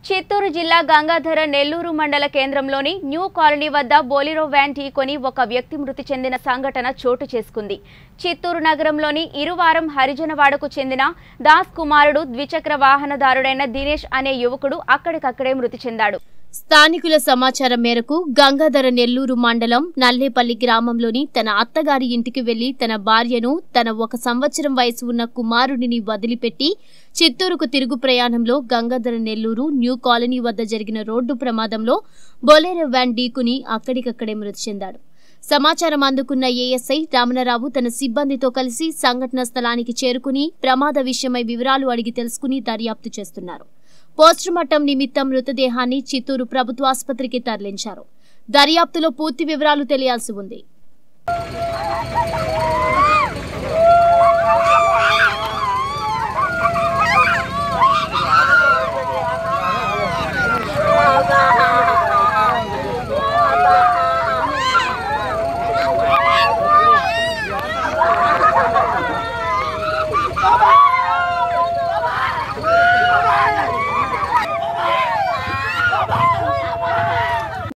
చిత్తూరు జిల్లా గంగాధర నెల్లూరు మండల కేంద్రంలోని న్యూ కాలనీ వద్ద బోలిరో వ్యాన్ ఢీకొని ఒక వ్యక్తి మృతి చెందిన సంఘటన చోటు చేసుకుంది చిత్తూరు నగరంలోని ఇరువారం హరిజనవాడకు చెందిన దాస్ కుమారుడు ద్విచక్ర వాహనదారుడైన దినేష్ అనే యువకుడు అక్కడికక్కడే మృతి చెందాడు స్థానికుల సమాచారం మేరకు గంగాధర నెల్లూరు మండలం నల్లేపల్లి గ్రామంలోని తన అత్తగారి ఇంటికి వెళ్లి తన భార్యను తన ఒక సంవత్సరం వయసు ఉన్న కుమారుడిని వదిలిపెట్టి చిత్తూరుకు తిరుగు ప్రయాణంలో గంగాధర నెల్లూరు న్యూ కాలనీ వద్ద జరిగిన రోడ్డు ప్రమాదంలో బొలేరో వ్యాన్ ఢీకుని అక్కడికక్కడే మృతి చెందాడు సమాచారం అందుకున్న ఏఎస్ఐ రామనరావు తన సిబ్బందితో కలిసి సంఘటన స్థలానికి చేరుకుని ప్రమాద విషయమై వివరాలు అడిగి తెలుసుకుని దర్యాప్తు చేస్తున్నారు పోస్టుమార్టం నిమిత్తం మృతదేహాన్ని చిత్తూరు ప్రభుత్వ ఆసుపత్రికి తరలించారు దర్యాప్తులో పూర్తి వివరాలు తెలియాల్సి ఉంది